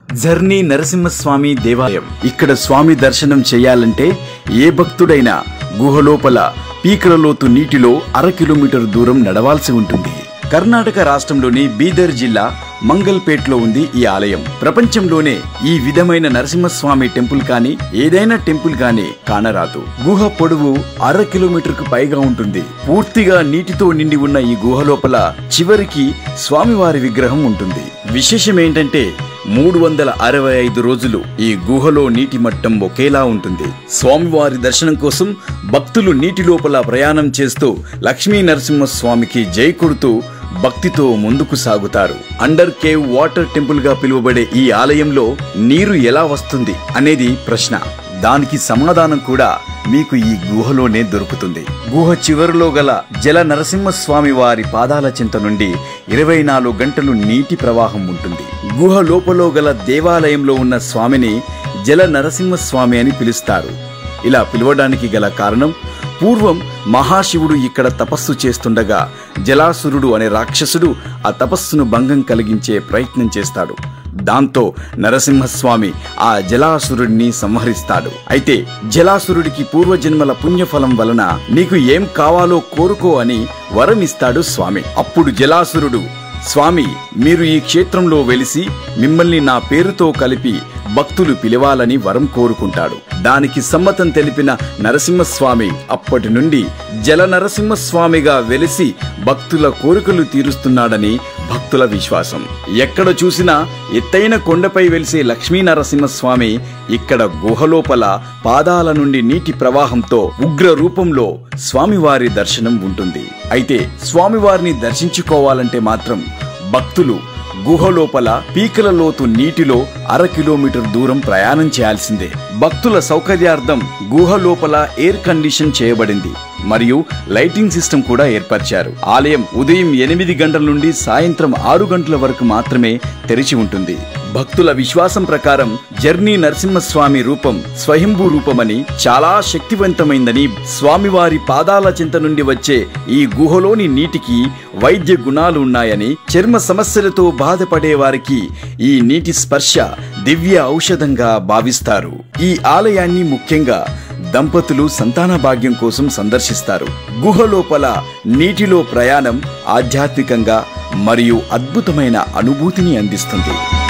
journey Narasimhaswamy దేవాలయం ఇక్కడ స్వామి దర్శనం చేయాలంటే ఏ భక్తుడైనా గుహలోపల పీకల లోతు నీటిలో అర కిలోమీటర్ దూరం నడవాల్సి ఉంటుంది కర్ణాటక రాష్ట్రంలోని బీదర్ జిల్లా మంగల్పేట్లో ఉంది ఈ ఆలయం ప్రపంచంలోనే ఈ విధమైన నరసింహస్వామి టెంపుల్ కానీ ఏదైనా టెంపుల్ కానీ కానరాదు గుహ పొడవు అర కిలోమీటర్ కు పైగా ఉంటుంది పూర్తిగా నీటితో నిండి ఉన్న ఈ గుహ లోపల చివరికి స్వామివారి విగ్రహం ఉంటుంది విశేషం ఏంటంటే మూడు వందల అరవై ఐదు రోజులు ఈ గుహలో నీటి మట్టం ఒకేలా ఉంటుంది స్వామివారి దర్శనం కోసం భక్తులు నీటి లోపల ప్రయాణం చేస్తూ లక్ష్మీ నరసింహస్వామికి జై కొడుతూ భక్తితో ముందుకు సాగుతారు అండర్ కేవ్ వాటర్ టెంపుల్ గా పిలువబడే ఈ ఆలయంలో నీరు ఎలా వస్తుంది అనేది ప్రశ్న దానికి సమాధానం కూడా మీకు ఈ గుహలోనే దొరుకుతుంది గుహ చివరిలో గల జల నరసింహస్వామి వారి పాదాల చింత నుండి ఇరవై నాలుగు గంటలు నీటి ప్రవాహం ఉంటుంది గుహ లోపలో గల దేవాలయంలో ఉన్న స్వామిని జల నరసింహస్వామి అని పిలుస్తారు ఇలా పిలవడానికి గల కారణం పూర్వం మహాశివుడు ఇక్కడ తపస్సు చేస్తుండగా జలాసురుడు అనే రాక్షసుడు ఆ తపస్సును భంగం కలిగించే ప్రయత్నం చేస్తాడు దాంతో నరసింహస్వామి ఆ జలాసురుడిని సంహరిస్తాడు అయితే జలాసురుడికి పూర్వజన్మల పుణ్యఫలం వలన నీకు ఏం కావాలో కోరుకో అని వరం ఇస్తాడు స్వామి అప్పుడు జలాసురుడు స్వామి మీరు ఈ క్షేత్రంలో వెలిసి మిమ్మల్ని నా పేరుతో కలిపి భక్తులు పిలవాలని వరం కోరుకుంటాడు దానికి సమ్మతం తెలిపిన నరసింహస్వామి అప్పటి నుండి జల నరసింహస్వామిగా వెలిసి భక్తుల కోరికలు తీరుస్తున్నాడని భక్తుల విశ్వాసం ఎక్కడ చూసినా ఎత్తైన కొండపై వెలిసే లక్ష్మీ నరసింహస్వామి ఇక్కడ గుహలోపల పాదాల నుండి నీటి ప్రవాహంతో ఉగ్ర రూపంలో స్వామివారి దర్శనం ఉంటుంది అయితే స్వామివారిని దర్శించుకోవాలంటే మాత్రం భక్తులు గుహలోపల పీకల లోతు నీటిలో అర కిలోమీటర్ దూరం ప్రయాణం చేయాల్సిందే భక్తుల సౌకర్యార్థం గుహ లోపల ఎయిర్ కండిషన్ చేయబడింది మరియు లైటింగ్ సిస్టమ్ కూడా ఏర్పరిచారు ఆలయం ఉదయం ఎనిమిది గంటల నుండి సాయంత్రం ఆరు గంటల వరకు మాత్రమే తెరిచి ఉంటుంది భక్తుల విశ్వాసం ప్రకారం జర్నీ నరసింహస్వామి రూపం స్వయంభూ రూపమని చాలా శక్తివంతమైందని స్వామివారి పాదాల చింత నుండి వచ్చే ఈ గుహలోని నీటికి వైద్య గుణాలు ఉన్నాయని చర్మ సమస్యలతో బాధపడే వారికి ఈ నీటి స్పర్శ దివ్య ఔషధంగా భావిస్తారు ఈ ఆలయాన్ని ముఖ్యంగా దంపతులు సంతాన భాగ్యం కోసం సందర్శిస్తారు గుహ లోపల నీటిలో ప్రయాణం ఆధ్యాత్మికంగా మరియు అద్భుతమైన అనుభూతిని అందిస్తుంది